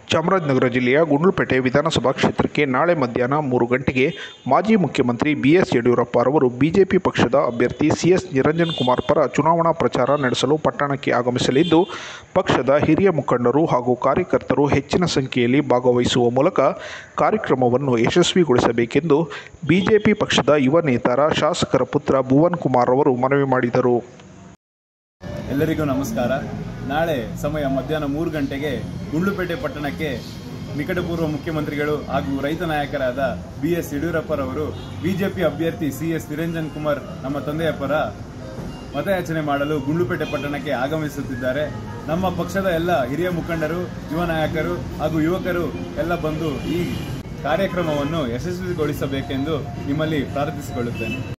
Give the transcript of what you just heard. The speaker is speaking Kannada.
ಚಾಮರಾಜನಗರ ಜಿಲ್ಲೆಯ ಗುಂಡ್ಲುಪೇಟೆ ವಿಧಾನಸಭಾ ಕ್ಷೇತ್ರಕ್ಕೆ ನಾಳೆ ಮಧ್ಯಾಹ್ನ ಮೂರು ಗಂಟೆಗೆ ಮಾಜಿ ಮುಖ್ಯಮಂತ್ರಿ ಬಿಎಸ್ ಯಡಿಯೂರಪ್ಪರವರು ಬಿಜೆಪಿ ಪಕ್ಷದ ಅಭ್ಯರ್ಥಿ ಸಿಎಸ್ ನಿರಂಜನ್ ಕುಮಾರ್ ಪರ ಚುನಾವಣಾ ಪ್ರಚಾರ ನಡೆಸಲು ಪಟ್ಟಣಕ್ಕೆ ಆಗಮಿಸಲಿದ್ದು ಪಕ್ಷದ ಹಿರಿಯ ಮುಖಂಡರು ಹಾಗೂ ಕಾರ್ಯಕರ್ತರು ಹೆಚ್ಚಿನ ಸಂಖ್ಯೆಯಲ್ಲಿ ಭಾಗವಹಿಸುವ ಮೂಲಕ ಕಾರ್ಯಕ್ರಮವನ್ನು ಯಶಸ್ವಿಗೊಳಿಸಬೇಕೆಂದು ಬಿಜೆಪಿ ಪಕ್ಷದ ಯುವ ನೇತಾರ ಶಾಸಕರ ಪುತ್ರ ಭುವನ್ ಕುಮಾರ್ ಅವರು ಮನವಿ ಮಾಡಿದರು ಎಲ್ಲರಿಗೂ ನಮಸ್ಕಾರ ನಾಳೆ ಸಮಯ ಮಧ್ಯಾಹ್ನ ಮೂರು ಗಂಟೆಗೆ ಗುಂಡ್ಲುಪೇಟೆ ಪಟ್ಟಣಕ್ಕೆ ನಿಕಟಪೂರ್ವ ಮುಖ್ಯಮಂತ್ರಿಗಳು ಹಾಗೂ ರೈತ ನಾಯಕರಾದ ಬಿ ಎಸ್ ಯಡಿಯೂರಪ್ಪರವರು ಬಿಜೆಪಿ ಅಭ್ಯರ್ಥಿ ಸಿ ಎಸ್ ನಿರಂಜನ್ ಕುಮಾರ್ ನಮ್ಮ ತಂದೆಯ ಪರ ಮತಯಾಚನೆ ಮಾಡಲು ಗುಂಡ್ಲುಪೇಟೆ ಪಟ್ಟಣಕ್ಕೆ ಆಗಮಿಸುತ್ತಿದ್ದಾರೆ ನಮ್ಮ ಪಕ್ಷದ ಎಲ್ಲ ಹಿರಿಯ ಮುಖಂಡರು ಯುವ ನಾಯಕರು ಹಾಗೂ ಯುವಕರು ಎಲ್ಲ ಬಂದು ಈ ಕಾರ್ಯಕ್ರಮವನ್ನು ಯಶಸ್ವಿಗೊಳಿಸಬೇಕೆಂದು ನಿಮ್ಮಲ್ಲಿ ಪ್ರಾರ್ಥಿಸಿಕೊಳ್ಳುತ್ತೇನೆ